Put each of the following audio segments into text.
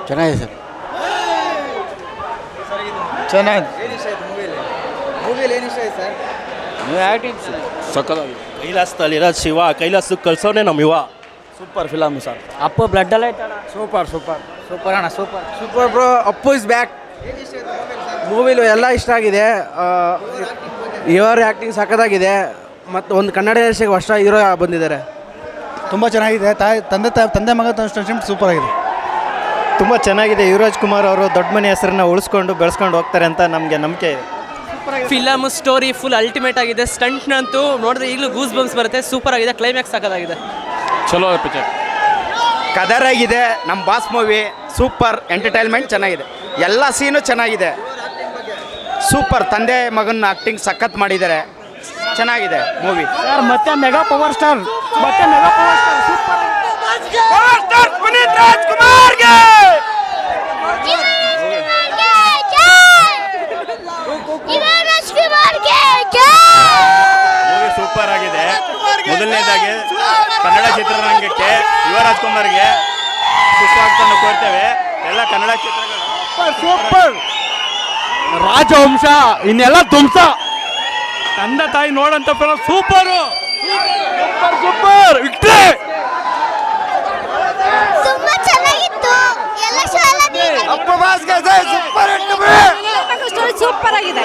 ಚೆನ್ನಾಗಿದೆ ಸರ್ ಚೆನ್ನಾಗಿದೆ ಏನು ಇಷ್ಟ ಆಯ್ತು ಮೂವಿಲಿ ಮೂವಿಲಿ ಏನು ಇಷ್ಟ ಆಯ್ತು ಸರ್ ಆ್ಯಕ್ಟಿಂಗ್ ಸಕ್ಕದಾಗಿದೆ ಕೈಲಾಸದಲ್ಲಿರೋ ಶಿವ ಕೈಲಾಸಕ್ಕೆ ಕಳ್ಸೋನೆ ನಮ್ಮ ಯುವ ಸೂಪರ್ ಫಿಲಮ್ ಸರ್ ಅಪ್ಪ ಬ್ಲಡ್ ಎಲ್ಲ ಐತಣ್ಣ ಸೂಪರ್ ಸೂಪರ್ ಸೂಪರ್ ಅಣ್ಣ super super bro Appu is back ಮೂವಿಲು ಎಲ್ಲ ಇಷ್ಟ ಆಗಿದೆ ಇವರ ಆ್ಯಕ್ಟಿಂಗ್ ಸಖತ್ತಾಗಿದೆ ಮತ್ತು ಒಂದು ಕನ್ನಡ ದೇಶಕ್ಕೆ ವರ್ಷ ಹೀರೋ ಬಂದಿದ್ದಾರೆ ತುಂಬ ಚೆನ್ನಾಗಿದೆ ತಾಯಿ ತಂದೆ ತಾಯಿ ತಂದೆ ಮಗ ಫ್ರೆಂಡ್ಶಿಪ್ ಸೂಪರ್ ಆಗಿದೆ ತುಂಬ ಚೆನ್ನಾಗಿದೆ ಯುವರಾಜ್ ಕುಮಾರ್ ಅವರು ದೊಡ್ಡ ಮನೆ ಹೆಸರನ್ನ ಉಳಿಸ್ಕೊಂಡು ಬೆಳೆಸ್ಕೊಂಡು ಹೋಗ್ತಾರೆ ಅಂತ ನಮಗೆ ನಂಬಿಕೆ ಇದೆ ಫಿಲಮ್ ಸ್ಟೋರಿ ಫುಲ್ ಅಲ್ಟಿಮೇಟ್ ಆಗಿದೆ ಸ್ಟಂಟ್ನಂತೂ ನೋಡಿದ್ರೆ ಈಗಲೂ ಗೂಸ್ ಬಂಪ್ಸ್ ಬರುತ್ತೆ ಸೂಪರ್ ಆಗಿದೆ ಕ್ಲೈಮ್ಯಾಕ್ಸ್ ಸಾಕಾಗಿದೆ ಚಲೋ ಪಿಕ್ಚರ್ ಕದರ್ ಆಗಿದೆ ನಮ್ಮ ಬಾಸ್ ಮೂವಿ ಸೂಪರ್ ಎಂಟರ್ಟೈನ್ಮೆಂಟ್ ಚೆನ್ನಾಗಿದೆ ಎಲ್ಲ ಸೀನು ಚೆನ್ನಾಗಿದೆ ಸೂಪರ್ ತಂದೆ ಮಗನ ಆಕ್ಟಿಂಗ್ ಸಖತ್ ಮಾಡಿದ್ದಾರೆ ಚೆನ್ನಾಗಿದೆ ಮೂವಿ ಸರ್ ಮತ್ತೆ ಮೆಗಾ ಪವರ್ ಸ್ಟಾರ್ ಮತ್ತೆ mega power star super movie super ಆಗಿದೆ ಮೊದಲನೇದಾಗಿ ಕನ್ನಡ ಚಿತ್ರರಂಗಕ್ಕೆ ಯುವರಾಜ್ ಕುಮಾರ್ಗೆ ಸುಸ್ವಾಗತವನ್ನು ಕೋರ್ತೇವೆ ಎಲ್ಲ ಕನ್ನಡ ಚಿತ್ರಗಳು ಸೂಪರ್ ರಾಜವಂಶ ಇನ್ನೆಲ್ಲ ಧ್ವಂಸ ತಂದೆ ತಾಯಿ ನೋಡಂತ film super super super victory ತುಂಬಾ ಚೆನ್ನಾಗಿತ್ತು ಎಲ್ಲ ಶೋ ಎಲ್ಲ ಅಪ್ಪ ಬಾಸ್ಗೆ ಸೂಪರ್ ಸ್ಟೋರಿ ಸೂಪರ್ ಆಗಿದೆ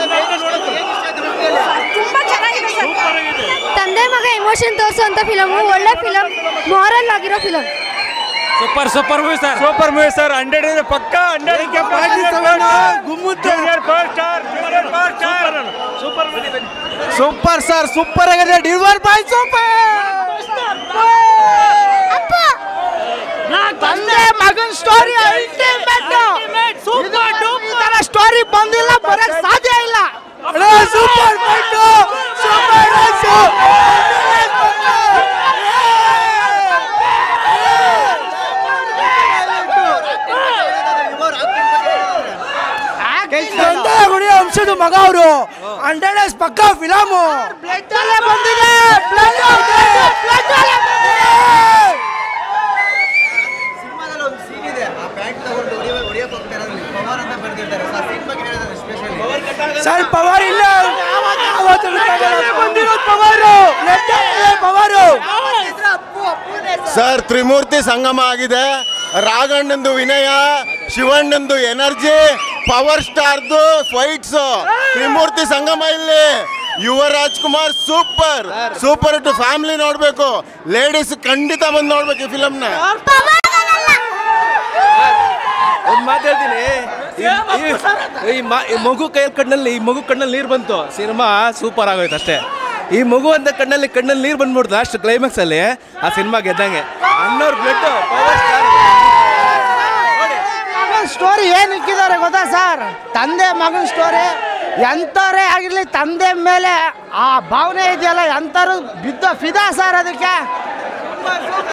ತುಂಬಾ ಚೆನ್ನಾಗಿದೆ ತಂದೆ ಮಗ ಎಮೋಷನ್ ತೋರಿಸುವಂತ ಫಿಲಮ್ ಒಳ್ಳೆ ಫಿಲಮ್ ಮಾರಲ್ ಆಗಿರೋ film super super movie sir super movie sir hundred ಪಕ್ಕ ಹಂಡ್ರೆಡ್ ಸೂಪರ್ ಸರ್ ಸೂಪರ್ ಆಗಿದೆ ಡಿವರ್ ಬಾಯ್ ಸೂಪರ್ ಅಪ್ಪ ತಂದೆ ಮಗನ ಸ್ಟೋರಿ ಸೂಪರ್ ಈ ತರ ಸ್ಟೋರಿ ಬಂದಿಲ್ಲ ಬರಕ್ ಸಾಧ್ಯ ಇಲ್ಲ ಸೂಪರ್ ಸೂಪರ್ ಗುಡಿ ಅಂಶದ ಮಗ ಅವರು ಹಂಡ್ರೆಡ್ ಡೇಸ್ ಪಕ್ಕ ಫಿಲಮು ಬ್ಲಡ್ ಅಲ್ಲೇ ಬಂದಿದೆ ಬ್ಲಡ್ ಸಿನಿಮಾದಲ್ಲಿ ಒಂದು ಸೀನ್ ಇದೆ ಆ ಪ್ಯಾಂಟ್ ತಗೊಂಡು ಹೊಡಿಯಕ್ಕೆ ಹೋಗ್ತಾರೆ ಅದರಲ್ಲಿ ಪವರ್ ಅಂತ ಬರ್ದಿರ್ತಾರೆ ಆ ಸೀನ್ ಬಗ್ಗೆ ಹೇಳಿದ್ರೆ ಸ್ಪೆಷಲಿ ಸರ್ ಪವರ್ ಇಲ್ಲ ಬಂದಿರೋ ಪವರು ಪವರು ಸರ್ ತ್ರಿಮೂರ್ತಿ ಸಂಗಮ ಆಗಿದೆ ರಾಘಣ್ಣಂದು ವಿನಯ ಶಿವಣ್ಣಂದು ಎನರ್ಜಿ ಪವರ್ ಸ್ಟಾರ್ದು ಫೈಟ್ಸ್ ತ್ರಿಮೂರ್ತಿ ಸಂಗಮ ಇಲ್ಲಿ Yuvaraj Kumar super super to family ನೋಡ್ಬೇಕು ಲೇಡೀಸ್ ಖಂಡಿತ ಬಂದು ನೋಡ್ಬೇಕು ಈ ಫಿಲಮ್ನ ಒಂದು ಮಾತು ಹೇಳ್ತೀನಿ ಈ- ಈ- ಈ ಮ- ಈ ಮಗು ಕೈ ಕಣ್ಣಲ್ಲಿ ಈ ಮಗು ಕಣ್ಣಲ್ಲಿ ನೀರು ಬಂತು ಸಿನಿಮಾ ಸೂಪರ್ ಆಗೋಯ್ತು ಅಷ್ಟೇ ಈ ಮಗು ಅಂತ ಕಣ್ಣಲ್ಲಿ ಕಣ್ಣಲ್ಲಿ ನೀರು ಬಂದ್ಬಿಡ್ತು ಲಾಸ್ಟ್ ಕ್ಲೈಮ್ಯಾಕ್ಸ್ ಅಲ್ಲಿ ಆ ಸಿನಿಮಾ ಗೆದ್ದಂಗೆ ಅಣ್ಣವ್ರ ಬ್ಲಡ್ ಪವರ್ ಸ್ಟಾರ್ ಸ್ಟೋರಿ ಏನ್ ಇಕ್ಕಿದ್ದಾರೆ ಗೊತ್ತಾ ಸರ್ ತಂದೆ ಮಗನ ಸ್ಟೋರಿ ಎಂಥವ್ರೇ ಆಗಿರ್ಲಿ ತಂದೆ ಮೇಲೆ ಆ ಭಾವನೆ ಇದೆಯಲ್ಲ ಎಂಥವ್ರು ಬಿದ್ದ ಫಿದಾ ಸರ್ ಅದಕ್ಕೆ